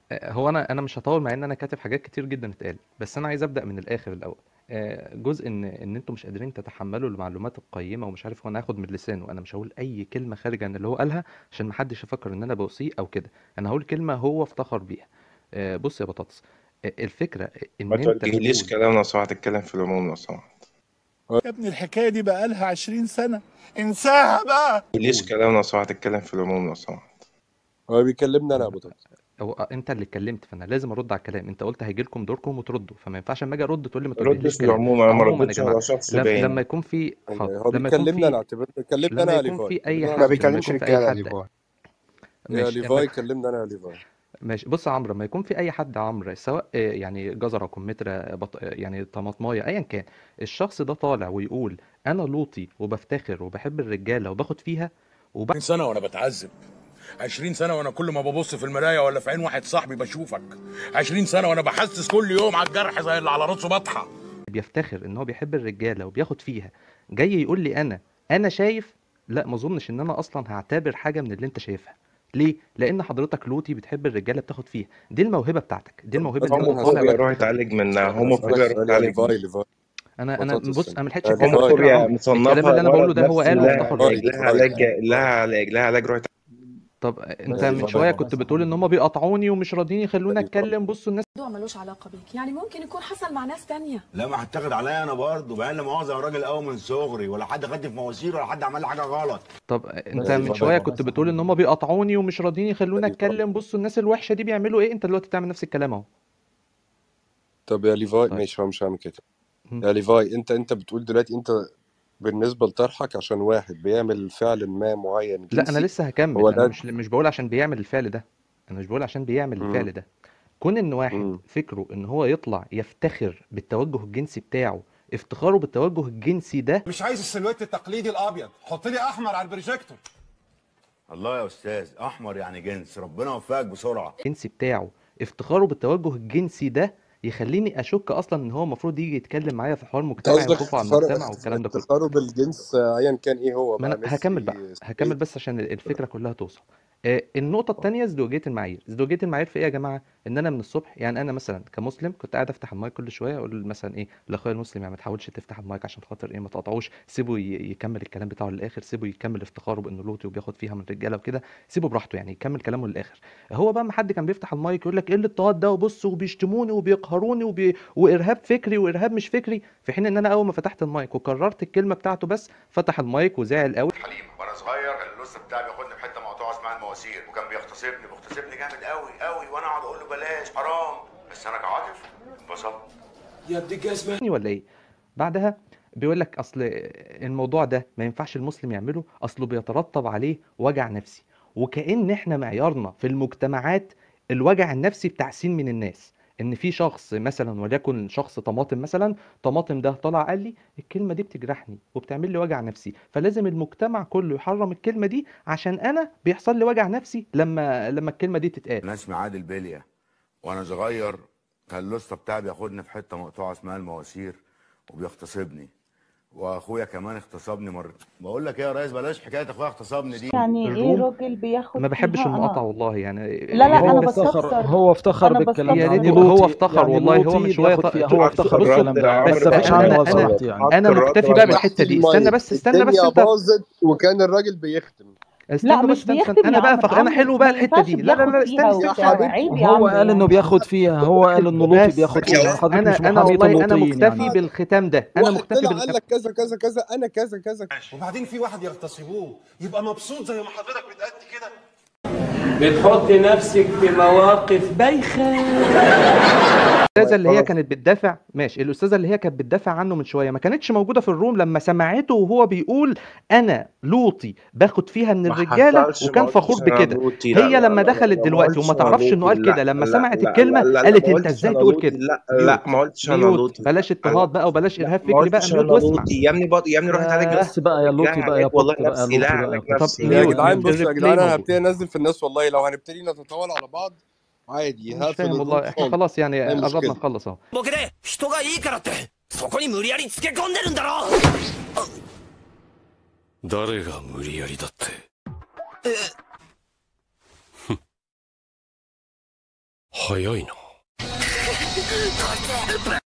آه، هو انا انا مش هطول مع ان انا كاتب حاجات كتير جدا اتقال بس انا عايز ابدا من الاخر الاول آه، جزء ان ان انتوا مش قادرين تتحملوا المعلومات القيمه ومش عارف هو انا هاخد من لسانه انا مش هقول اي كلمه خارج عن اللي هو قالها عشان محدش يفكر ان انا بوصيه او كده انا هقول كلمه هو افتخر بيها آه، بص يا بطاطس آه، الفكره ان ما انت توجهليش تقول كلام لو سمحت اتكلم في العموم لو سمحت يا ابني الحكايه دي بقالها 20 سنه انساها بقى ما توجهليش قول كلام لو سمحت اتكلم في العموم لو سمحت هو بيكلمني انا يا ابو طارق هو انت اللي اتكلمت فانا لازم ارد على الكلام انت قلت هيجي لكم دوركم وتردوا فما ينفعش اما اجي ارد تقول لي ما رد توجهليش في كلام العموم انا ما عموما يا ردتش جماعه على شخص لما لما بعينه يكون في حاضر هو لما يكون بيكلمني انا في اعتبر كلمني لما انا يا يكون ليفاي في اي كلمني ما انا حد يا لما بيكلمش يكون في اي رجاله يا حد ليفاي يا ماشي لما ليفاي كلمني انا يا ليفاي ماشي بص يا عمرو لما يكون في اي حد يا عمرو سواء آه، يعني جزره كمثرى بط... آه، يعني طماطمايه ايا كان الشخص ده طالع ويقول انا لوطي وبفتخر وبحب الرجاله وباخد فيها وب... 20 سنه وانا بتعذب 20 سنه وانا كل ما ببص في المرايه ولا في عين واحد صاحبي بشوفك 20 سنه وانا بحسس كل يوم على الجرح زي اللي على راسه بطحه بيفتخر ان هو بيحب الرجاله وبياخد فيها جاي يقول لي انا انا شايف لا ما اظنش ان انا اصلا هعتبر حاجه من اللي انت شايفها ليه لان حضرتك لوطي بتحب الرجاله بتاخد فيها دي الموهبه بتاعتك دي الموهبه بس اللي انا انت طالع هسألك هوموفوبيا روح وبتفتخر اتعالج بيها منها هسألك هوموفوبيا روح سؤال يا اتعالج ليفاي منها ليفاي انا انا بطاطس بص انت انا ما لحقتش يا اتكلم على فكره يا هوموفوبيا عمرو الكلام مصنفة اللي انا بقوله مرض ده هو نفسي قاله لها وافتخر ليفاي بيه علاج لها ليفاي علاج لها علاج لها علاج روح طب انت ماشي من شويه كنت بتقول ان هم بيقاطعوني ومش راضيين يخلوني ليفاي اتكلم بصوا الناس الموضوع ملوش علاقة بيك يعني ممكن يكون حصل مع ناس تانية لا ما هتاخد عليا انا برضه بقى انا مؤاخذه راجل قوي من صغري ولا حد خدني في مواسير ولا حد عمل لي حاجه غلط طب انت ماشي من ليفاي شويه كنت بتقول ان هم بيقاطعوني ومش راضيين يخلوني ليفاي اتكلم بصوا الناس الوحشه دي بيعملوا ايه انت دلوقتي بتعمل نفس الكلام اهو طب يا ليفاي طيب ماشي هو مش هعمل كده مم. يا ليفاي انت انت بتقول دلوقتي انت بالنسبة لطرحك عشان واحد بيعمل فعل ما معين لا انا جنسي لسه هكمل هو انا ده مش مش بقول عشان بيعمل الفعل ده انا مش بقول عشان بيعمل مم. الفعل ده كون ان واحد مم. فكره ان هو يطلع يفتخر بالتوجه الجنسي بتاعه افتخاره بالتوجه الجنسي ده مش عايز السلويت التقليدي الابيض حط لي احمر على البروجيكتور الله يا استاذ احمر يعني جنس ربنا يوفقك بسرعه الجنسي بتاعه افتخاره بالتوجه الجنسي ده يخليني اشك اصلا ان هو المفروض يجي يتكلم معايا في حوار انت مجتمعي قصدك وخوفه على افتخار المجتمع والكلام ده كله افتخاره بالجنس آه، ايا كان ايه هو ما بقى انا هكمل بقى ميسي هكمل سبيد بس عشان الفكره كلها توصل آه، النقطه التانيه ازدواجيه المعايير ازدواجيه المعايير في ايه يا جماعه ان انا من الصبح يعني انا مثلا كمسلم كنت قاعد افتح المايك كل شويه اقول مثلا ايه لاخويا المسلم يعني ما تحاولش تفتح المايك عشان خاطر ايه ما تقطعوش سيبه ي- يكمل الكلام بتاعه للاخر سيبه يكمل افتخاره بانه لوطي وبياخد فيها من الرجاله وكده سيبه براحته يعني يكمل كلامه للاخر هو بقى ما حد كان بيفتح المايك يقول لك ايه الاضطهاد ده وبصوا وبيشتموني وبيقهروني وبي... وارهاب فكري وارهاب مش فكري في حين ان انا اول ما فتحت المايك وكررت الكلمه بتاعته بس فتح المايك وزعل قوي حليم وانا صغير كان اللص بتاعي بياخدني في حته مقطوعه اسمها المواسير وكان بيغتصبني بيغتصبني جامد قوي قوي وانا اقعد اقول له بلاش حرام بس انا كعاطف انبسطت ولا ايه بعدها بيقول لك اصل الموضوع ده ما ينفعش المسلم يعمله اصله بيترتب عليه وجع نفسي وكأن احنا معيارنا في المجتمعات الوجع النفسي بتاع سين من الناس ان في شخص مثلا وليكن شخص طماطم مثلا طماطم ده طلع قال لي الكلمه دي بتجرحني وبتعمل لي وجع نفسي فلازم المجتمع كله يحرم الكلمه دي عشان انا بيحصل لي وجع نفسي لما لما الكلمه دي تتقال انا اسمي عادل بليا وانا صغير كان اللص بتاعي بياخدني في حته مقطوعه اسمها المواسير وبيغتصبني واخويا كمان اغتصبني مره بقول لك ايه يا ريس بلاش حكايه اخويا اغتصبني دي يعني ايه الروم راجل بياخد ما بحبش فيها المقاطعه انا والله يعني لا لا يا ريت انا بس بستفسر هو افتخر انا بالكلام يا ده ريت بستفسر يعني هو لوطي افتخر يعني والله هو لوطي من شويه بياخد ط... فيها ط- هو افتخر بصوا بالكلام الرد ده يا ما بس عمرو اتفقش انا على انا ان هو انا غلط يعني حط انا الرد مكتفي بقى ولا بالحته دي استنى المايك بس استنى بس الدنيا انت باظت وكان الراجل بيختم لا استنى بس مش استنى, استنى. بيختم انا يا بقى عمرو فخ... انا عمرو حلو ما بقى الحته ينفعش دي لا لا بياخد لا فيها استنى يا استنى وبتاع حبيبي عيب يا هو عمرو قال انه يعني بياخد فيها هو قال انه لوطي بس بياخد بس فيها حضرتك انا مش انا محامية والله انا اللوطيين مكتفي يعني بالختام ده انا واحد مكتفي طلع بال... قال لك كذا كذا كذا انا كذا كذا وبعدين في واحد يغتصبوه يبقى مبسوط زي ما حضرتك بتأدي كده بتحط نفسك في مواقف بايخة الاستاذه اللي هي خلاص كانت بتدافع ماشي الاستاذه اللي هي كانت بتدافع عنه من شويه ما كانتش موجوده في الروم لما سمعته وهو بيقول انا لوطي باخد فيها من ما الرجاله حصلش ما وكان فخور قلتش انا بكده لوطي لا هي لا لما لا لا دخلت لا ما دلوقتي وما قلتش انا تعرفش انه لوطي قال كده لا لما لا سمعت لا الكلمه لا لا لا قالت ما انت قلتش ازاي انا تقول لوطي كده لا ميوت لا ما قلتش انا ميوت لوطي بلاش انا اضطهاد بقى وبلاش لا ارهاب ما فكري بقى قلتش ميوت انا واسمع لوطي يا ابني بط... يا ابني روح اتعالج آه بس بقى يا نفسي لوطي لها بقى يا علاج والله بط بقى يا نفسي لها لوطي بقى يا علاج بط طب نفسي يا ميوت جدعان ميوت بصوا يا الريبلاي جدعان انا موجود هبتدي انزل في الناس والله لو هنبتدي نتطاول على بعض عادي مش هقفل فاهم الروم والله احنا خالص خلاص يعني ايه قربنا المشكله نخلص اهو 僕で人がいいからってそこに無理やりつけ込んでるんだろ誰が無理やりだってえ早いな